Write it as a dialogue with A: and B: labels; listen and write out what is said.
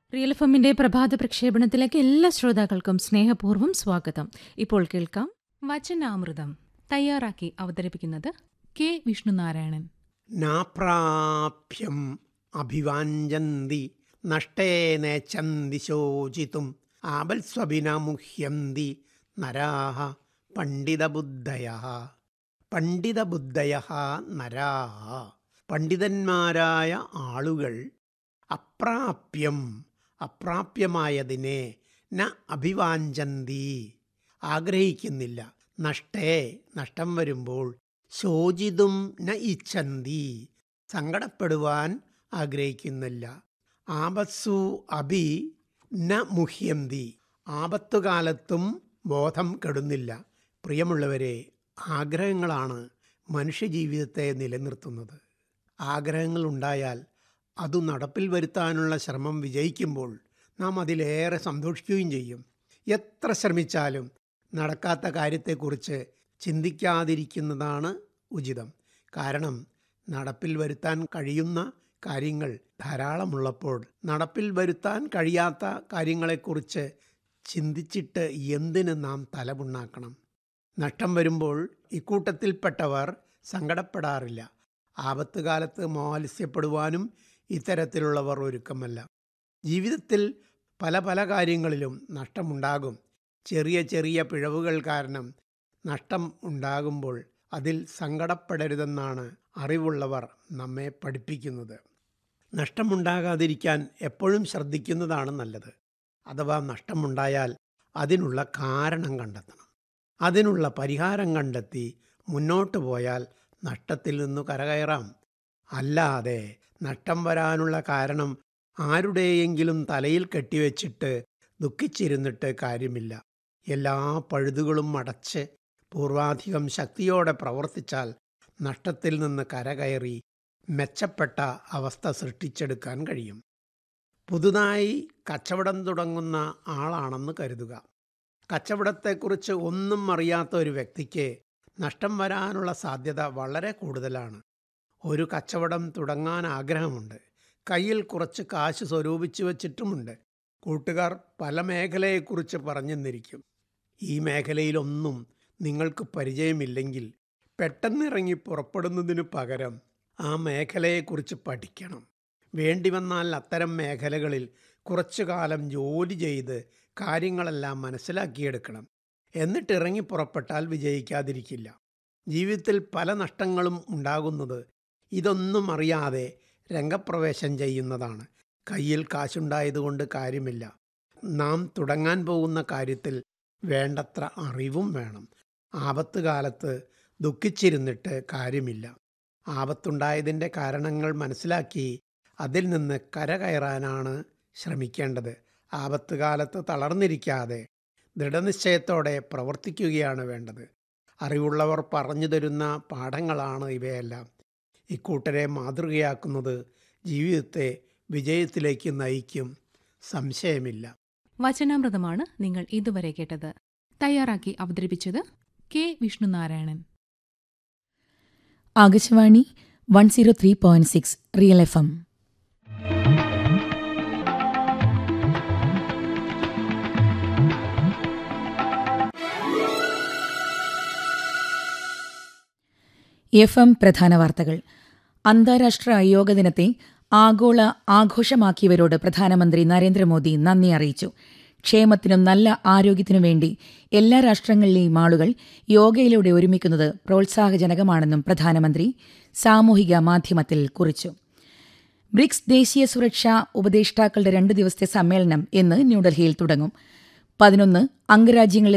A: real F എമ്മിന്റെ പ്രഭാത പ്രക്ഷേപണത്തിലേക്ക് എല്ലാ ശ്രോതാക്കൾക്കും സ്നേഹപൂർവ്വം സ്വാഗതം ഇപ്പോൾ കേൾക്കാം വചനാമൃതം തയ്യാറാക്കി അവതരിപ്പിക്കുന്നത് കെ വിഷ്ണുനാരായണൻ
B: നാപ്രാപ്യം അഭിവാഞ്ചന്തി നഷ്ടേ നേച്ഛന്തി ശോചിതും ആപൽസ്വഭിന മുഹ്യന്തി നരാഹ പണ്ഡിതബുദ്ധയ പണ്ഡിതബുദ്ധയ നരാഹ പണ്ഡിതന്മാരായ ആളുകൾ അപ്രാപ്യം അപ്രാപ്യമായതിനെ ന അഭിവാഞ്ചന്തി ആഗ്രഹിക്കുന്നില്ല നഷ്ടേ നഷ്ടം വരുമ്പോൾ ശോചിതും ന ഇച്ഛന്തി സങ്കടപ്പെടുവാൻ ആഗ്രഹിക്കുന്നില്ല ആപത്സു അഭി ന മുഹ്യന്തി ആപത്തുകാലത്തും ബോധം കെടുന്നില്ല പ്രിയമുള്ളവരെ ആഗ്രഹങ്ങളാണ് മനുഷ്യജീവിതത്തെ നിലനിർത്തുന്നത് ആഗ്രഹങ്ങൾ ഉണ്ടായാൽ അത് നടപ്പിൽ വരുത്താനുള്ള ശ്രമം വിജയിക്കുമ്പോൾ നാം അതിലേറെ സന്തോഷിക്കുകയും ചെയ്യും എത്ര ശ്രമിച്ചാലും നടക്കാത്ത കാര്യത്തെക്കുറിച്ച് ചിന്തിക്കാതിരിക്കുന്നതാണ് ഉചിതം കാരണം നടപ്പിൽ വരുത്താൻ കഴിയുന്ന കാര്യങ്ങൾ ധാരാളമുള്ളപ്പോൾ നടപ്പിൽ വരുത്താൻ കഴിയാത്ത കാര്യങ്ങളെക്കുറിച്ച് ചിന്തിച്ചിട്ട് എന്തിന് നാം തലപുണ്ണാക്കണം നഷ്ടം വരുമ്പോൾ ഇക്കൂട്ടത്തിൽപ്പെട്ടവർ സങ്കടപ്പെടാറില്ല ആപത്തുകാലത്ത് മോഹത്സ്യപ്പെടുവാനും ഇത്തരത്തിലുള്ളവർ ഒരുക്കമല്ല ജീവിതത്തിൽ പല പല കാര്യങ്ങളിലും നഷ്ടമുണ്ടാകും ചെറിയ ചെറിയ പിഴവുകൾ കാരണം നഷ്ടം ഉണ്ടാകുമ്പോൾ അതിൽ സങ്കടപ്പെടരുതെന്നാണ് അറിവുള്ളവർ നമ്മെ പഠിപ്പിക്കുന്നത് നഷ്ടമുണ്ടാകാതിരിക്കാൻ എപ്പോഴും ശ്രദ്ധിക്കുന്നതാണ് നല്ലത് അഥവാ നഷ്ടമുണ്ടായാൽ അതിനുള്ള കാരണം കണ്ടെത്തണം അതിനുള്ള പരിഹാരം കണ്ടെത്തി മുന്നോട്ട് പോയാൽ നഷ്ടത്തിൽ നിന്നു കരകയറാം അല്ലാതെ നഷ്ടം വരാനുള്ള കാരണം ആരുടെയെങ്കിലും തലയിൽ കെട്ടിവെച്ചിട്ട് ദുഃഖിച്ചിരുന്നിട്ട് കാര്യമില്ല എല്ലാ പഴുതുകളും അടച്ച് പൂർവാധികം ശക്തിയോടെ പ്രവർത്തിച്ചാൽ നഷ്ടത്തിൽ നിന്ന് കരകയറി മെച്ചപ്പെട്ട അവസ്ഥ സൃഷ്ടിച്ചെടുക്കാൻ കഴിയും പുതുതായി കച്ചവടം തുടങ്ങുന്ന ആളാണെന്ന് കരുതുക കച്ചവടത്തെക്കുറിച്ച് ഒന്നും അറിയാത്ത ഒരു വ്യക്തിക്ക് നഷ്ടം വരാനുള്ള സാധ്യത വളരെ കൂടുതലാണ് ഒരു കച്ചവടം തുടങ്ങാൻ ആഗ്രഹമുണ്ട് കയ്യിൽ കുറച്ച് കാശ് സ്വരൂപിച്ചു വച്ചിട്ടുമുണ്ട് കൂട്ടുകാർ പല മേഖലയെക്കുറിച്ച് പറഞ്ഞെന്നിരിക്കും ഈ മേഖലയിലൊന്നും നിങ്ങൾക്ക് പരിചയമില്ലെങ്കിൽ പെട്ടെന്നിറങ്ങി പുറപ്പെടുന്നതിനു പകരം ആ മേഖലയെക്കുറിച്ച് പഠിക്കണം വേണ്ടി വന്നാൽ അത്തരം മേഖലകളിൽ കുറച്ചു കാലം ജോലി ചെയ്ത് കാര്യങ്ങളെല്ലാം മനസ്സിലാക്കിയെടുക്കണം എന്നിട്ട് ഇറങ്ങി പുറപ്പെട്ടാൽ വിജയിക്കാതിരിക്കില്ല ജീവിതത്തിൽ പല നഷ്ടങ്ങളും ഉണ്ടാകുന്നത് ഇതൊന്നും അറിയാതെ രംഗപ്രവേശം ചെയ്യുന്നതാണ് കയ്യിൽ കാശുണ്ടായതുകൊണ്ട് കാര്യമില്ല നാം തുടങ്ങാൻ പോകുന്ന കാര്യത്തിൽ വേണ്ടത്ര അറിവും വേണം ആപത്ത് കാലത്ത് ദുഃഖിച്ചിരുന്നിട്ട് കാര്യമില്ല ആപത്തുണ്ടായതിൻ്റെ കാരണങ്ങൾ മനസ്സിലാക്കി അതിൽ നിന്ന് കരകയറാനാണ് ശ്രമിക്കേണ്ടത് ആപത്ത് കാലത്ത് തളർന്നിരിക്കാതെ ദൃഢനിശ്ചയത്തോടെ പ്രവർത്തിക്കുകയാണ് വേണ്ടത് അറിവുള്ളവർ പറഞ്ഞു തരുന്ന പാഠങ്ങളാണ് ഇവയെല്ലാം ഇക്കൂട്ടരെ മാതൃകയാക്കുന്നത് ജീവിതത്തെ വിജയത്തിലേക്ക് നയിക്കും സംശയമില്ല
A: വചനാമൃതമാണ് നിങ്ങൾ ഇതുവരെ കേട്ടത് തയ്യാറാക്കി അവതരിപ്പിച്ചത് K Vishnunarayanan
C: Akashvani one zero three point six real F M F M പ്രധാന വാർത്തകൾ അന്താരാഷ്ട്ര യോഗ ദിനത്തെ ആഗോള ആഘോഷമാക്കിയവരോട് പ്രധാനമന്ത്രി നരേന്ദ്രമോദി നന്ദി അറിയിച്ചു ക്ഷേമത്തിനും നല്ല ആരോഗ്യത്തിനും വേണ്ടി എല്ലാ രാഷ്ട്രങ്ങളിലെയും ആളുകൾ യോഗയിലൂടെ ഒരുമിക്കുന്നത് പ്രോത്സാഹജനകമാണെന്നും പ്രധാനമന്ത്രി സാമൂഹിക മാധ്യമത്തിൽ കുറിച്ചു ബ്രിക്സ് ദേശീയ സുരക്ഷാ ഉപദേഷ്ടാക്കളുടെ രണ്ട് ദിവസത്തെ സമ്മേളനം ഇന്ന് ന്യൂഡൽഹിയിൽ തുടങ്ങും പതിനൊന്ന് അംഗരാജ്യങ്ങളിലെ